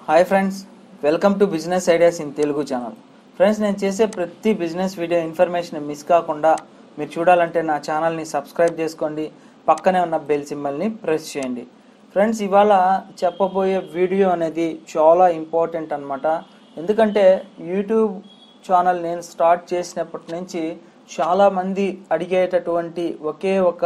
hi friends welcome to business ideas in Telugu channel friends నేను చేసే ప్రతి బిజినెస్ వీడియో ఇన్ఫర్మేషన్ మిస్ కాకుండా మీరు చూడాలంటే నా ఛానల్ని సబ్స్క్రైబ్ చేసుకోండి పక్కనే ఉన్న బెల్ సింబల్ని ప్రెస్ చేయండి ఫ్రెండ్స్ ఇవాళ చెప్పబోయే వీడియో అనేది చాలా ఇంపార్టెంట్ అన్నమాట ఎందుకంటే యూట్యూబ్ ఛానల్ నేను స్టార్ట్ చేసినప్పటి నుంచి చాలామంది అడిగేటటువంటి ఒకే ఒక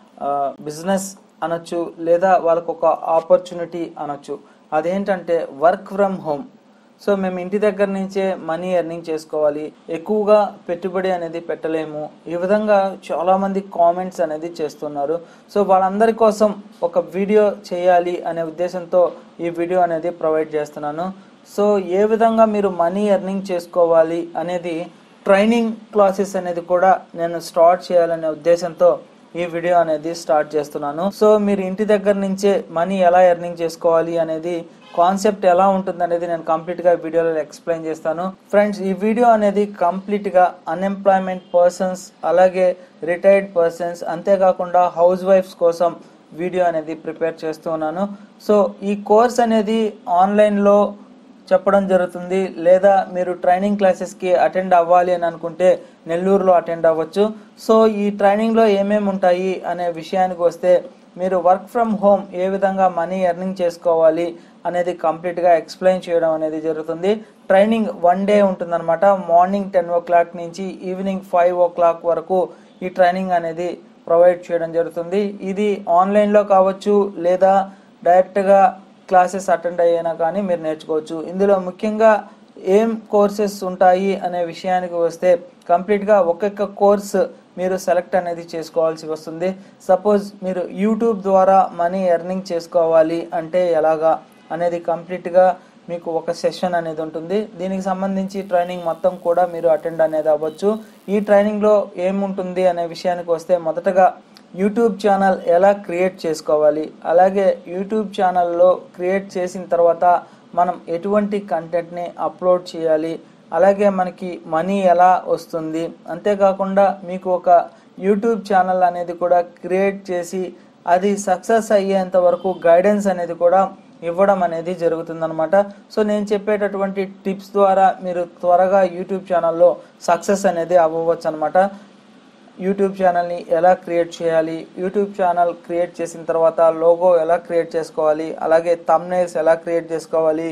బిజినెస్ అనొచ్చు లేదా వాళ్ళకు ఒక ఆపర్చునిటీ అనొచ్చు అదేంటంటే వర్క్ ఫ్రమ్ హోమ్ సో మేము ఇంటి దగ్గర నుంచే మనీ ఎర్నింగ్ చేసుకోవాలి ఎక్కువగా పెట్టుబడి అనేది పెట్టలేము ఈ విధంగా చాలా మంది కామెంట్స్ అనేది చేస్తున్నారు సో వాళ్ళందరి కోసం ఒక వీడియో చేయాలి అనే ఉద్దేశంతో ఈ వీడియో అనేది ప్రొవైడ్ చేస్తున్నాను సో ఏ విధంగా మీరు మనీ ఎర్నింగ్ చేసుకోవాలి అనేది ట్రైనింగ్ క్లాసెస్ అనేది కూడా నేను స్టార్ట్ చేయాలనే ఉద్దేశంతో ఈ వీడియో అనేది స్టార్ట్ చేస్తున్నాను సో మీరు ఇంటి దగ్గర నుంచే మనీ ఎలా ఎర్నింగ్ చేసుకోవాలి అనేది కాన్సెప్ట్ ఎలా ఉంటుంది అనేది నేను కంప్లీట్ గా వీడియోలో ఎక్స్ప్లెయిన్ చేస్తాను ఫ్రెండ్స్ ఈ వీడియో అనేది కంప్లీట్ గా అన్ఎంప్లాయ్మెంట్ పర్సన్స్ అలాగే రిటైర్డ్ పర్సన్స్ అంతేకాకుండా హౌస్ వైఫ్స్ కోసం వీడియో అనేది ప్రిపేర్ చేస్తున్నాను సో ఈ కోర్స్ అనేది ఆన్లైన్లో చెప్పడం జరుగుతుంది లేదా మీరు ట్రైనింగ్ క్లాసెస్కి అటెండ్ అవ్వాలి అని అనుకుంటే నెల్లూరులో అటెండ్ అవ్వచ్చు సో ఈ ట్రైనింగ్లో ఏమేమి ఉంటాయి అనే విషయానికి వస్తే మీరు వర్క్ ఫ్రమ్ హోమ్ ఏ విధంగా మనీ ఎర్నింగ్ చేసుకోవాలి అనేది కంప్లీట్గా ఎక్స్ప్లెయిన్ చేయడం అనేది జరుగుతుంది ట్రైనింగ్ వన్ డే ఉంటుందన్నమాట మార్నింగ్ టెన్ ఓ క్లాక్ నుంచి ఈవినింగ్ ఫైవ్ ఓ క్లాక్ వరకు ఈ ట్రైనింగ్ అనేది ప్రొవైడ్ చేయడం జరుగుతుంది ఇది ఆన్లైన్లో కావచ్చు లేదా డైరెక్ట్గా క్లాసెస్ అటెండ్ అయ్యినా కానీ మీరు నేర్చుకోవచ్చు ఇందులో ముఖ్యంగా ఏం కోర్సెస్ ఉంటాయి అనే విషయానికి వస్తే కంప్లీట్గా ఒక్కొక్క కోర్స్ మీరు సెలెక్ట్ అనేది చేసుకోవాల్సి వస్తుంది సపోజ్ మీరు యూట్యూబ్ ద్వారా మనీ ఎర్నింగ్ చేసుకోవాలి అంటే ఎలాగా అనేది కంప్లీట్గా మీకు ఒక సెషన్ అనేది ఉంటుంది దీనికి సంబంధించి ట్రైనింగ్ మొత్తం కూడా మీరు అటెండ్ అనేది అవ్వచ్చు ఈ ట్రైనింగ్లో ఏముంటుంది అనే విషయానికి వస్తే మొదటగా యూట్యూబ్ ఛానల్ ఎలా క్రియేట్ చేసుకోవాలి అలాగే యూట్యూబ్ ఛానల్లో క్రియేట్ చేసిన తర్వాత మనం ఎటువంటి కంటెంట్ని అప్లోడ్ చేయాలి అలాగే మనకి మనీ ఎలా వస్తుంది అంతేకాకుండా మీకు ఒక యూట్యూబ్ ఛానల్ అనేది కూడా క్రియేట్ చేసి అది సక్సెస్ అయ్యేంత వరకు గైడెన్స్ అనేది కూడా ఇవ్వడం అనేది జరుగుతుందనమాట సో నేను చెప్పేటటువంటి టిప్స్ ద్వారా మీరు త్వరగా యూట్యూబ్ ఛానల్లో సక్సెస్ అనేది అవ్వవచ్చు అనమాట యూట్యూబ్ ఛానల్ని ఎలా క్రియేట్ చేయాలి యూట్యూబ్ ఛానల్ క్రియేట్ చేసిన తర్వాత లోగో ఎలా క్రియేట్ చేసుకోవాలి అలాగే తమ్నేల్స్ ఎలా క్రియేట్ చేసుకోవాలి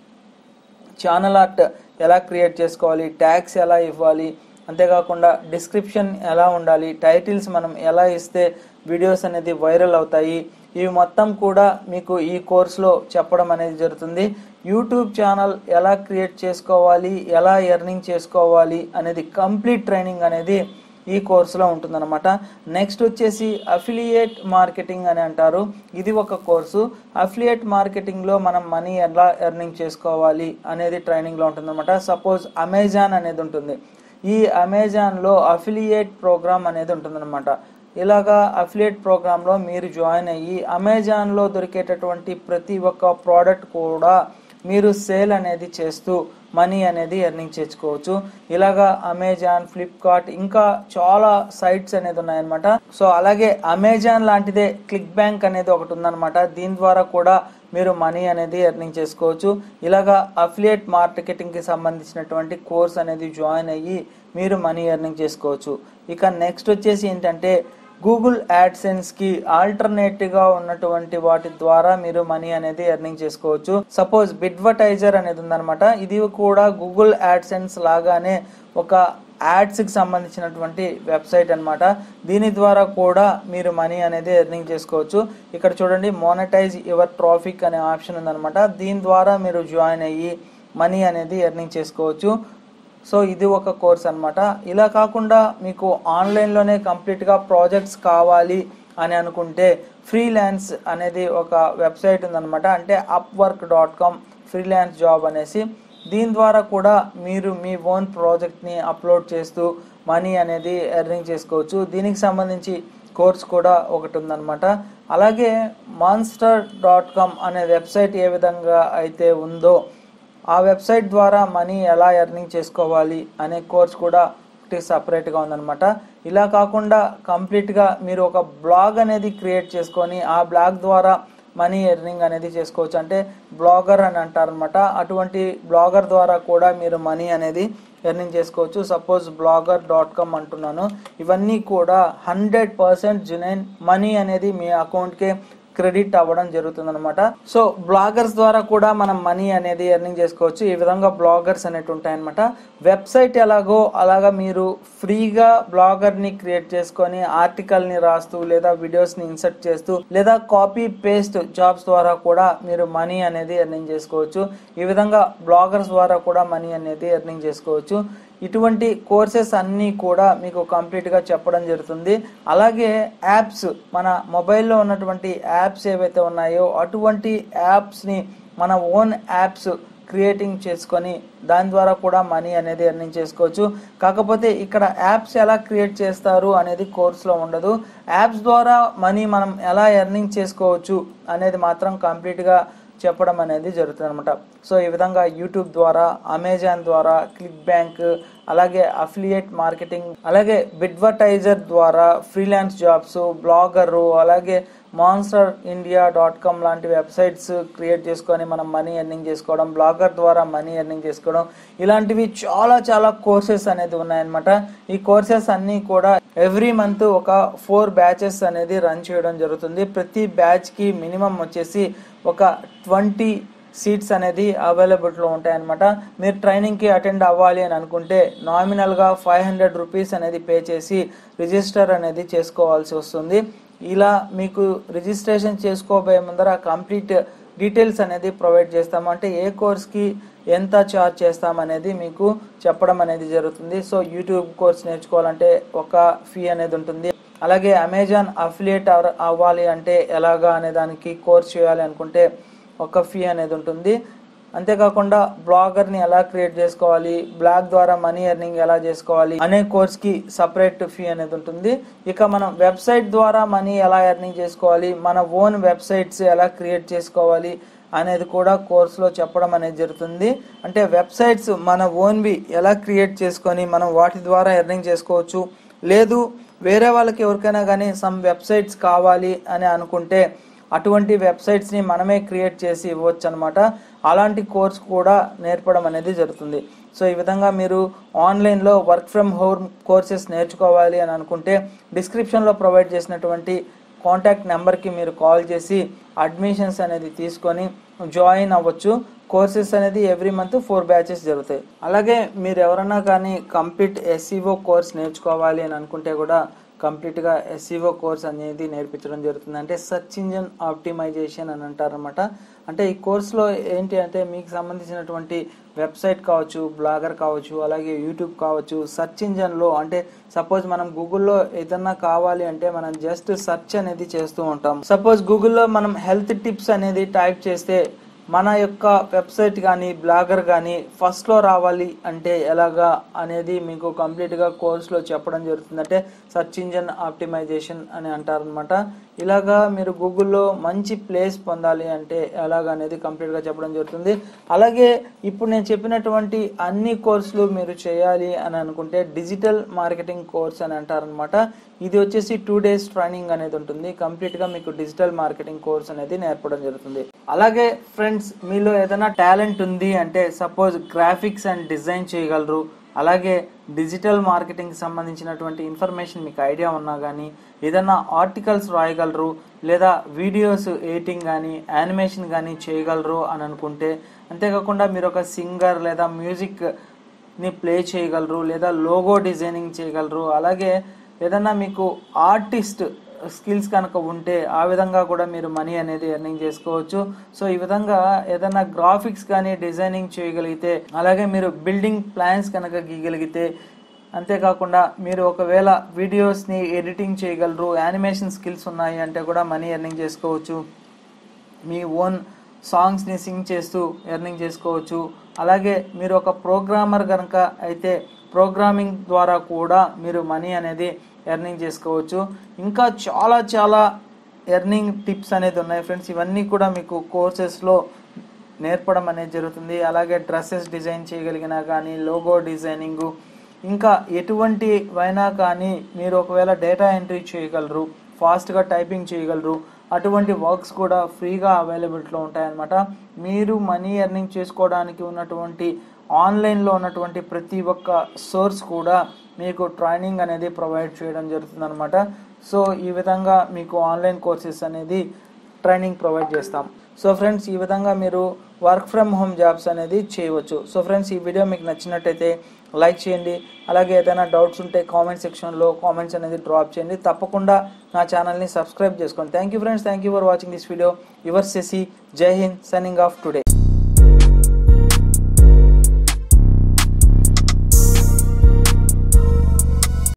ఛానల్ ఆర్ట్ ఎలా క్రియేట్ చేసుకోవాలి ట్యాగ్స్ ఎలా ఇవ్వాలి అంతేకాకుండా డిస్క్రిప్షన్ ఎలా ఉండాలి టైటిల్స్ మనం ఎలా ఇస్తే వీడియోస్ అనేది వైరల్ అవుతాయి ఇవి మొత్తం కూడా మీకు ఈ కోర్సులో చెప్పడం అనేది జరుగుతుంది యూట్యూబ్ ఛానల్ ఎలా క్రియేట్ చేసుకోవాలి ఎలా ఎర్నింగ్ చేసుకోవాలి అనేది కంప్లీట్ ట్రైనింగ్ అనేది ఈ కోర్సులో ఉంటుందన్నమాట నెక్స్ట్ వచ్చేసి అఫిలియేట్ మార్కెటింగ్ అని అంటారు ఇది ఒక కోర్సు అఫిలియేట్ మార్కెటింగ్లో మనం మనీ ఎలా ఎర్నింగ్ చేసుకోవాలి అనేది ట్రైనింగ్లో ఉంటుందన్నమాట సపోజ్ అమెజాన్ అనేది ఉంటుంది ఈ అమెజాన్లో అఫిలియేట్ ప్రోగ్రామ్ అనేది ఉంటుందన్నమాట ఇలాగా అఫిలియేట్ ప్రోగ్రాంలో మీరు జాయిన్ అయ్యి అమెజాన్లో దొరికేటటువంటి ప్రతి ఒక్క ప్రోడక్ట్ కూడా మీరు సేల్ అనేది చేస్తూ మనీ అనేది ఎర్నింగ్ చేసుకోవచ్చు ఇలాగా అమెజాన్ ఫ్లిప్కార్ట్ ఇంకా చాలా సైట్స్ అనేది ఉన్నాయన్నమాట సో అలాగే అమెజాన్ లాంటిదే క్లిక్ బ్యాంక్ అనేది ఒకటి ఉందన్నమాట దీని ద్వారా కూడా మీరు మనీ అనేది ఎర్నింగ్ చేసుకోవచ్చు ఇలాగా అఫిలియేట్ మార్కెటింగ్కి సంబంధించినటువంటి కోర్స్ అనేది జాయిన్ అయ్యి మీరు మనీ ఎర్నింగ్ చేసుకోవచ్చు ఇక నెక్స్ట్ వచ్చేసి ఏంటంటే గూగుల్ యాడ్సెన్స్కి ఆల్టర్నేటివ్గా ఉన్నటువంటి వాటి ద్వారా మీరు మనీ అనేది ఎర్నింగ్ చేసుకోవచ్చు సపోజ్ బిడ్వర్టైజర్ అనేది ఉందన్నమాట ఇది కూడా గూగుల్ యాడ్సెన్స్ లాగానే ఒక యాడ్స్కి సంబంధించినటువంటి వెబ్సైట్ అనమాట దీని ద్వారా కూడా మీరు మనీ అనేది ఎర్నింగ్ చేసుకోవచ్చు ఇక్కడ చూడండి మోనటైజ్ యువర్ ట్రాఫిక్ అనే ఆప్షన్ ఉందన్నమాట దీని ద్వారా మీరు జాయిన్ అయ్యి మనీ అనేది ఎర్నింగ్ చేసుకోవచ్చు సో ఇది ఒక కోర్స్ అనమాట ఇలా కాకుండా మీకు ఆన్లైన్లోనే కంప్లీట్గా ప్రాజెక్ట్స్ కావాలి అని అనుకుంటే ఫ్రీలాన్స్ అనేది ఒక వెబ్సైట్ ఉందన్నమాట అంటే Upwork dot com freelance job అనేసి దీని ద్వారా కూడా మీరు మీ ఓన్ ప్రాజెక్ట్ని అప్లోడ్ చేస్తూ మనీ అనేది ఎర్నింగ్ చేసుకోవచ్చు దీనికి సంబంధించి కోర్స్ కూడా ఒకటి ఉందన్నమాట అలాగే మాన్స్టర్ డాట్ కామ్ అనే వెబ్సైట్ ఏ విధంగా అయితే ఉందో ఆ వెబ్సైట్ ద్వారా మనీ ఎలా ఎర్నింగ్ చేసుకోవాలి అనే కోర్స్ కూడా ఒకటి సపరేట్గా ఉందన్నమాట ఇలా కాకుండా కంప్లీట్గా మీరు ఒక బ్లాగ్ అనేది క్రియేట్ చేసుకొని ఆ బ్లాగ్ ద్వారా మనీ ఎర్నింగ్ అనేది చేసుకోవచ్చు అంటే బ్లాగర్ అని అంటారనమాట అటువంటి బ్లాగర్ ద్వారా కూడా మీరు మనీ అనేది ఎర్నింగ్ చేసుకోవచ్చు సపోజ్ బ్లాగర్ డాట్ కామ్ అంటున్నాను ఇవన్నీ కూడా హండ్రెడ్ పర్సెంట్ జునైన్ మనీ అనేది మీ అకౌంట్కే క్రెడిట్ అవ్వడం జరుగుతుంది అనమాట సో బ్లాగర్స్ ద్వారా కూడా మనం మనీ అనేది ఎర్నింగ్ చేసుకోవచ్చు ఈ విధంగా బ్లాగర్స్ అనేవి ఉంటాయన్నమాట వెబ్సైట్ ఎలాగో అలాగా మీరు ఫ్రీగా బ్లాగర్ని క్రియేట్ చేసుకొని ఆర్టికల్ని రాస్తూ లేదా వీడియోస్ని ఇన్సర్ట్ చేస్తూ లేదా కాపీ పేస్ట్ జాబ్స్ ద్వారా కూడా మీరు మనీ అనేది ఎర్నింగ్ చేసుకోవచ్చు ఈ విధంగా బ్లాగర్స్ ద్వారా కూడా మనీ అనేది ఎర్నింగ్ చేసుకోవచ్చు ఇటువంటి కోర్సెస్ అన్నీ కూడా మీకు కంప్లీట్గా చెప్పడం జరుగుతుంది అలాగే యాప్స్ మన మొబైల్లో ఉన్నటువంటి యాప్స్ ఏవైతే ఉన్నాయో అటువంటి యాప్స్ని మన ఓన్ యాప్స్ క్రియేటింగ్ చేసుకొని దాని ద్వారా కూడా మనీ అనేది ఎర్నింగ్ చేసుకోవచ్చు కాకపోతే ఇక్కడ యాప్స్ ఎలా క్రియేట్ చేస్తారు అనేది కోర్సులో ఉండదు యాప్స్ ద్వారా మనీ మనం ఎలా ఎర్నింగ్ చేసుకోవచ్చు అనేది మాత్రం కంప్లీట్గా చెప్పడం అనేది జరుగుతుంది అనమాట సో ఈ విధంగా యూట్యూబ్ ద్వారా అమెజాన్ ద్వారా క్లిక్ బ్యాంక్ అలాగే అఫిలియేట్ మార్కెటింగ్ అలాగే బిడ్వర్టైజర్ ద్వారా ఫ్రీలాన్స్ జాబ్స్ బ్లాగరు అలాగే మాన్స్టర్ ఇండియా డాట్ కామ్ లాంటి వెబ్సైట్స్ క్రియేట్ చేసుకొని మనం మనీ ఎర్నింగ్ చేసుకోవడం బ్లాగర్ ద్వారా మనీ ఎర్నింగ్ చేసుకోవడం ఇలాంటివి చాలా చాలా కోర్సెస్ అనేది ఉన్నాయన్నమాట ఈ కోర్సెస్ అన్నీ కూడా ఎవ్రీ మంత్ ఒక ఫోర్ బ్యాచెస్ అనేది రన్ చేయడం జరుగుతుంది ప్రతి బ్యాచ్కి మినిమం వచ్చేసి ఒక ట్వంటీ సీట్స్ అనేది అవైలబుల్లో ఉంటాయన్నమాట మీరు ట్రైనింగ్కి అటెండ్ అవ్వాలి అని అనుకుంటే నామినల్గా ఫైవ్ హండ్రెడ్ రూపీస్ అనేది పే చేసి రిజిస్టర్ అనేది చేసుకోవాల్సి వస్తుంది ఇలా మీకు రిజిస్ట్రేషన్ చేసుకోబోయే ముందర కంప్లీట్ డీటెయిల్స్ అనేది ప్రొవైడ్ చేస్తాము అంటే ఏ కోర్స్కి ఎంత ఛార్జ్ చేస్తామనేది మీకు చెప్పడం అనేది జరుగుతుంది సో యూట్యూబ్ కోర్స్ నేర్చుకోవాలంటే ఒక ఫీ అనేది ఉంటుంది అలాగే అమెజాన్ అఫిలియేట్ అవ్వాలి అంటే ఎలాగా అనే దానికి కోర్స్ చేయాలి అనుకుంటే ఒక ఫీ అనేది ఉంటుంది అంతేకాకుండా బ్లాగర్ని ఎలా క్రియేట్ చేసుకోవాలి బ్లాగ్ ద్వారా మనీ ఎర్నింగ్ ఎలా చేసుకోవాలి అనే కోర్స్కి సపరేట్ ఫీ అనేది ఉంటుంది ఇక మనం వెబ్సైట్ ద్వారా మనీ ఎలా ఎర్నింగ్ చేసుకోవాలి మన ఓన్ వెబ్సైట్స్ ఎలా క్రియేట్ చేసుకోవాలి అనేది కూడా కోర్సులో చెప్పడం అనేది జరుగుతుంది అంటే వెబ్సైట్స్ మన ఓన్వి ఎలా క్రియేట్ చేసుకొని మనం వాటి ద్వారా ఎర్నింగ్ చేసుకోవచ్చు లేదు వేరే వాళ్ళకి ఎవరికైనా కానీ సమ్ వెబ్సైట్స్ కావాలి అని అనుకుంటే అటువంటి వెబ్సైట్స్ని మనమే క్రియేట్ చేసి ఇవ్వచ్చు అనమాట అలాంటి కోర్స్ కూడా నేర్పడం అనేది జరుగుతుంది సో ఈ విధంగా మీరు ఆన్లైన్లో వర్క్ ఫ్రమ్ హోమ్ కోర్సెస్ నేర్చుకోవాలి అని అనుకుంటే డిస్క్రిప్షన్లో ప్రొవైడ్ చేసినటువంటి కాంటాక్ట్ నెంబర్కి మీరు కాల్ చేసి అడ్మిషన్స్ అనేది తీసుకొని జాయిన్ అవ్వచ్చు కోర్సెస్ అనేది ఎవ్రీ మంత్ ఫోర్ బ్యాచెస్ జరుగుతాయి అలాగే మీరు ఎవరన్నా కానీ కంప్లీట్ ఎస్సీఓ కోర్స్ నేర్చుకోవాలి అని అనుకుంటే కూడా కంప్లీట్గా ఎస్సీఓ కోర్స్ అనేది నేర్పించడం జరుగుతుంది అంటే సర్చ్ ఇంజన్ ఆప్టిమైజేషన్ అని అంటారనమాట అంటే ఈ కోర్సులో ఏంటి అంటే మీకు సంబంధించినటువంటి వెబ్సైట్ కావచ్చు బ్లాగర్ కావచ్చు అలాగే యూట్యూబ్ కావచ్చు సర్చ్ ఇంజన్లో అంటే సపోజ్ మనం గూగుల్లో ఏదన్నా కావాలి అంటే మనం జస్ట్ సెర్చ్ అనేది చేస్తూ ఉంటాం సపోజ్ గూగుల్లో మనం హెల్త్ టిప్స్ అనేది టైప్ చేస్తే మన యొక్క వెబ్సైట్ కానీ బ్లాగర్ కానీ ఫస్ట్లో రావాలి అంటే ఎలాగా అనేది మీకు కంప్లీట్గా కోర్సులో చెప్పడం జరుగుతుంది అంటే సర్చ్ ఇంజన్ ఆప్టిమైజేషన్ అని అంటారనమాట ఇలాగా మీరు గూగుల్లో మంచి ప్లేస్ పొందాలి అంటే ఎలాగ అనేది కంప్లీట్గా చెప్పడం జరుగుతుంది అలాగే ఇప్పుడు నేను చెప్పినటువంటి అన్ని కోర్సులు మీరు చేయాలి అని అనుకుంటే డిజిటల్ మార్కెటింగ్ కోర్స్ అని అంటారనమాట ఇది వచ్చేసి టూ డేస్ ట్రైనింగ్ అనేది ఉంటుంది కంప్లీట్గా మీకు డిజిటల్ మార్కెటింగ్ కోర్స్ అనేది నేర్పడం జరుగుతుంది అలాగే ఫ్రెండ్స్ మీలో ఏదైనా టాలెంట్ ఉంది అంటే సపోజ్ గ్రాఫిక్స్ అండ్ డిజైన్ చేయగలరు అలాగే డిజిటల్ మార్కెటింగ్ సంబంధించినటువంటి ఇన్ఫర్మేషన్ మీకు ఐడియా ఉన్నా కానీ ఏదైనా ఆర్టికల్స్ రాయగలరు లేదా వీడియోస్ ఎడిటింగ్ కానీ యానిమేషన్ కానీ చేయగలరు అని అనుకుంటే అంతేకాకుండా మీరు ఒక సింగర్ లేదా మ్యూజిక్ ని ప్లే చేయగలరు లేదా లోగో డిజైనింగ్ చేయగలరు అలాగే ఏదన్నా మీకు ఆర్టిస్ట్ స్కిల్స్ కనుక ఉంటే ఆ విధంగా కూడా మీరు మనీ అనేది ఎర్నింగ్ చేసుకోవచ్చు సో ఈ విధంగా ఏదైనా గ్రాఫిక్స్ కానీ డిజైనింగ్ చేయగలిగితే అలాగే మీరు బిల్డింగ్ ప్లాన్స్ కనుక గీయగలిగితే అంతేకాకుండా మీరు ఒకవేళ వీడియోస్ని ఎడిటింగ్ చేయగలరు యానిమేషన్ స్కిల్స్ ఉన్నాయి అంటే కూడా మనీ ఎర్నింగ్ చేసుకోవచ్చు మీ ఓన్ సాంగ్స్ని సింగ్ చేస్తూ ఎర్నింగ్ చేసుకోవచ్చు అలాగే మీరు ఒక ప్రోగ్రామర్ కనుక అయితే ప్రోగ్రామింగ్ ద్వారా కూడా మీరు మనీ అనేది ఎర్నింగ్ చేసుకోవచ్చు ఇంకా చాలా చాలా ఎర్నింగ్ టిప్స్ అనేది ఉన్నాయి ఫ్రెండ్స్ ఇవన్నీ కూడా మీకు కోర్సెస్లో నేర్పడం అనేది జరుగుతుంది అలాగే డ్రెస్సెస్ డిజైన్ చేయగలిగినా కానీ లోగో డిజైనింగు ఇంకా ఎటువంటి అయినా కానీ మీరు ఒకవేళ డేటా ఎంట్రీ చేయగలరు ఫాస్ట్గా టైపింగ్ చేయగలరు అటువంటి వర్క్స్ కూడా ఫ్రీగా అవైలబిలిటీలో ఉంటాయన్నమాట మీరు మనీ ఎర్నింగ్ చేసుకోవడానికి ఉన్నటువంటి ఆన్లైన్లో ఉన్నటువంటి ప్రతి ఒక్క సోర్స్ కూడా మీకు ట్రైనింగ్ అనేది ప్రొవైడ్ చేయడం జరుగుతుందన్నమాట సో ఈ విధంగా మీకు ఆన్లైన్ కోర్సెస్ అనేది ట్రైనింగ్ ప్రొవైడ్ చేస్తాం సో ఫ్రెండ్స్ ఈ విధంగా మీరు వర్క్ ఫ్రమ్ హోమ్ జాబ్స్ అనేది చేయవచ్చు సో ఫ్రెండ్స్ ఈ వీడియో మీకు నచ్చినట్టయితే లైక్ చేయండి అలాగే ఏదైనా డౌట్స్ ఉంటే కామెంట్ సెక్షన్లో కామెంట్స్ అనేది డ్రాప్ చేయండి తప్పకుండా నా ఛానల్ని సబ్స్క్రైబ్ చేసుకోండి thank you friends thank you for watching this video your సెసి Jai Hind signing off today